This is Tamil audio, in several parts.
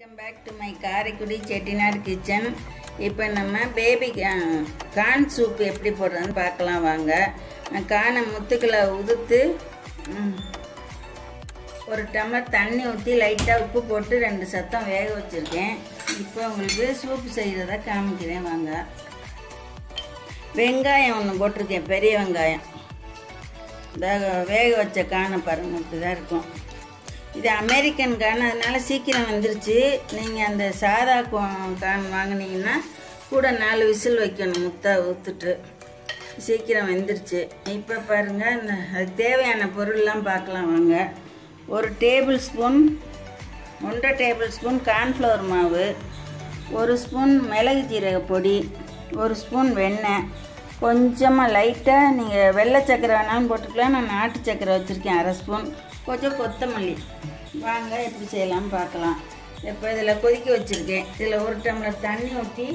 Welcome back to my Karaikudi Chettinad kitchen இப்போ நம்ம பேபி கார்ன் சூப் எப்படி போடுறதுன்னு பார்க்கலாம் வாங்க நான் கானை முத்துக்களை உதுத்து ம், ஒரு டம்ளர் தண்ணி ஊற்றி லைட்டாக உப்பு போட்டு ரெண்டு சத்தம் வேக வச்சுருக்கேன் இப்போ உங்களுக்கு சூப் செய்கிறத காமிக்கிறேன் வாங்க வெங்காயம் ஒன்று போட்டிருக்கேன் பெரிய வெங்காயம் இதாக வேக வச்ச கானை பாருங்க இப்படி தான் இருக்கும் இது அமெரிக்கன் கான் அதனால சீக்கிரம் வந்துருச்சு நீங்கள் அந்த சாதா கோ- கான் வாங்குனீங்கன்னா கூட நாலு விசில் வைக்கணும் முத்தா ஊற்றுட்டு சீக்கிரம் வெந்துருச்சு இப்போ பாருங்கள் இந்த அதுக்கு தேவையான பொருள்லாம் பார்க்கலாம் வாங்க ஒரு டேபிள் ஸ்பூன் ஒன்றரை டேபிள் ஸ்பூன் கார்ன்ஃப்ளவர் மாவு ஒரு ஸ்பூன் மிளகு ஜீரக பொடி ஒரு ஸ்பூன் வெண்ணெய் கொஞ்சமாக லைட்டாக நீங்கள் வெள்ளை சக்கரை வேணாலும் போட்டுக்கலாம் நான் நாட்டு சக்கரை வச்சுருக்கேன் அரை ஸ்பூன் கொஞ்சம் கொத்தமல்லி வாங்க எப்படி செய்யலாம்னு பார்க்கலாம் இப்போ இதில் கொதிக்க வச்சுருக்கேன் இதில் ஒரு டம்ளர் தண்ணி ஊற்றி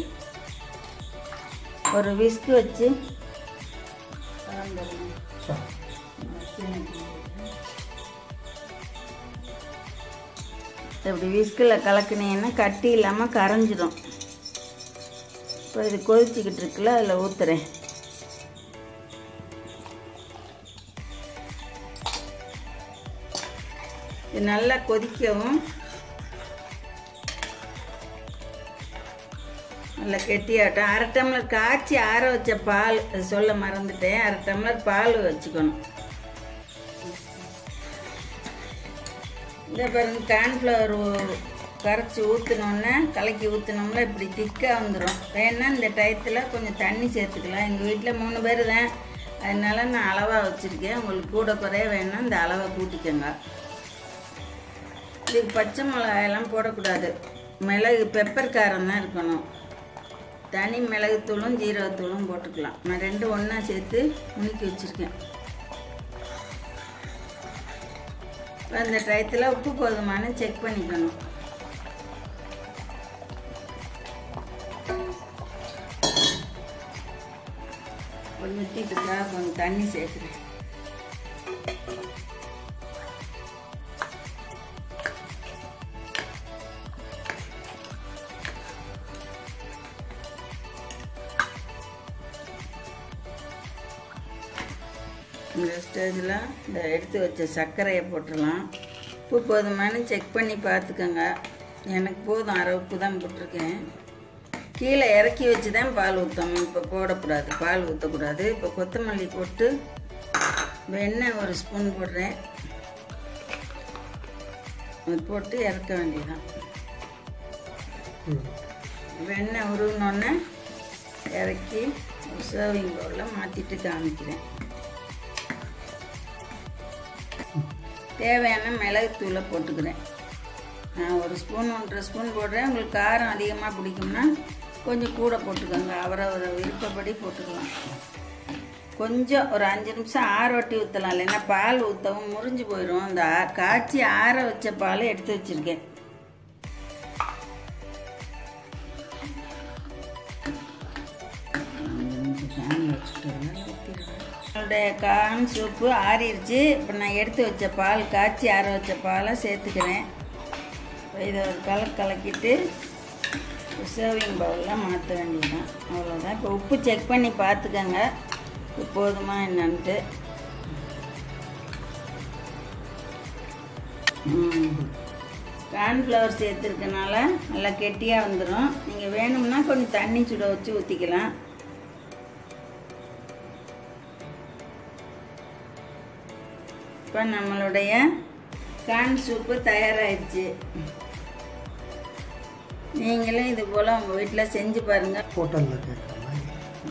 ஒரு விஸ்கு வச்சு கலந்துடணும். இப்படி விஸ்கில் கலக்குனீங்கன்னா கட்டி இல்லாமல் கரைஞ்சிடும் இப்போ இது கொதிச்சுக்கிட்டு இருக்குல்ல அதில் ஊற்றுறேன் இது நல்லா கொதிக்கவும் நல்லா கெட்டியாட்டம் அரை டம்ளர் காய்ச்சி ஆற வச்ச பால் அது சொல்ல மறந்துட்டேன் அரை டம்ளர் பால் வச்சுக்கணும் இந்த பாருங்க கார்ன்ஃப்ளவர் கரைச்சி ஊற்றினோன்னே கலக்கி ஊற்றினோம்னா இப்படி திக்காக வந்துடும் வேணா இந்த டயத்தில் கொஞ்சம் தண்ணி சேர்த்துக்கலாம் எங்கள் வீட்டில் மூணு பேர் தான் அதனால நான் அளவாக வச்சுருக்கேன் உங்களுக்கு கூட குறைய வேணா இந்த அளவை கூட்டிக்கோங்க இதுக்கு பச்சை மிளகாயெல்லாம் போடக்கூடாது மிளகு பெப்பர் காரம் தான் இருக்கணும் தனி மிளகுத்தூளும் ஜீரகத்தூளும் போட்டுக்கலாம் நான் ரெண்டும் ஒன்றா சேர்த்து முணுக்கி வச்சுருக்கேன் இப்போ அந்த டயத்தில் உப்பு போதுமானு செக் பண்ணிக்கணும் கொஞ்சம் தீட்டுக்கா கொஞ்சம் தண்ணி சேர்க்குறேன் இந்த ஸ்டேஜில் இந்த எடுத்து வச்ச சர்க்கரையை போட்டுடலாம் உப்பு போதுமானு செக் பண்ணி பார்த்துக்கோங்க எனக்கு போதும் அரை உப்பு தான் போட்டிருக்கேன் கீழே இறக்கி வச்சு தான் பால் ஊற்றணும் இப்போ போடக்கூடாது பால் ஊற்றக்கூடாது இப்போ கொத்தமல்லி போட்டு வெண்ணெய் ஒரு ஸ்பூன் போடுறேன் அது போட்டு இறக்க வேண்டியதான் வெண்ணெய் உருவினோன்னே இறக்கி ஒரு சர்விங் பவுலில் மாற்றிட்டு காமிக்கிறேன் தேவையான மிளகுத்தூளை போட்டுக்கிறேன் நான் ஒரு ஸ்பூன் ஒன்றரை ஸ்பூன் போடுறேன் உங்களுக்கு காரம் அதிகமாக பிடிக்கும்னா கொஞ்சம் கூட போட்டுக்கோங்க அவரவர் விருப்பப்படி போட்டுக்கலாம் கொஞ்சம் ஒரு அஞ்சு நிமிஷம் ஆற ஒட்டி ஊற்றலாம் இல்லைன்னா பால் ஊற்றவும் முறிஞ்சு போயிடும் அந்த ஆ- காய்ச்சி ஆற வச்ச பாலை எடுத்து வச்சுருக்கேன் என்னுடைய கார்ன் சூப்பு ஆறிடுச்சு இப்போ நான் எடுத்து வச்ச பால் காய்ச்சி ஆற வச்ச பாலை சேர்த்துக்கிறேன் இப்போ இதை ஒரு கலர் கலக்கிட்டு சர்விங் பவுலில் மாற்ற வேண்டியதுதான் அவ்வளோதான் இப்போ உப்பு செக் பண்ணி பார்த்துக்கோங்க உப்பு போதுமா என்னன்ட்டு கார்ன்ஃப்ளவர் சேர்த்துருக்கனால நல்லா கெட்டியாக வந்துடும் நீங்கள் வேணும்னா கொஞ்சம் தண்ணி சுட வச்சு ஊற்றிக்கலாம் இப்போ நம்மளுடைய கார்ன் சூப்பு தயாராகிடுச்சு நீங்களும் இது போல் உங்கள் வீட்டில் செஞ்சு பாருங்கள் ஹோட்டலில் கேட்குற மாதிரி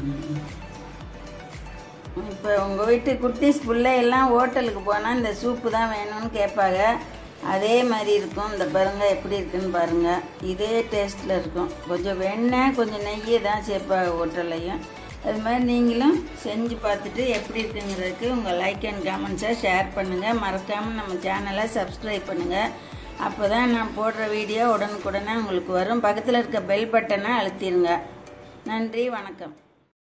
இப்போ உங்கள் வீட்டு குட்டீஸ் பிள்ளை எல்லாம் ஹோட்டலுக்கு போனால் இந்த சூப்பு தான் வேணும்னு கேட்பாங்க அதே மாதிரி இருக்கும் இந்த பாருங்க எப்படி இருக்குன்னு பாருங்கள் இதே டேஸ்ட்டில் இருக்கும் கொஞ்சம் வெண்ணெய் கொஞ்சம் நெய்யை தான் சேர்ப்பாங்க ஹோட்டல்லையும் அது மாதிரி நீங்களும் செஞ்சு பார்த்துட்டு எப்படி இருக்குங்கிறதுக்கு உங்கள் லைக் அண்ட் கமெண்ட்ஸை ஷேர் பண்ணுங்கள் மறக்காமல் நம்ம சேனலை சப்ஸ்கிரைப் பண்ணுங்கள் அப்போ தான் நான் போடுற வீடியோ உடனுக்குடனே உங்களுக்கு வரும் பக்கத்தில் இருக்க பெல் பட்டனை அழுத்திடுங்க நன்றி வணக்கம்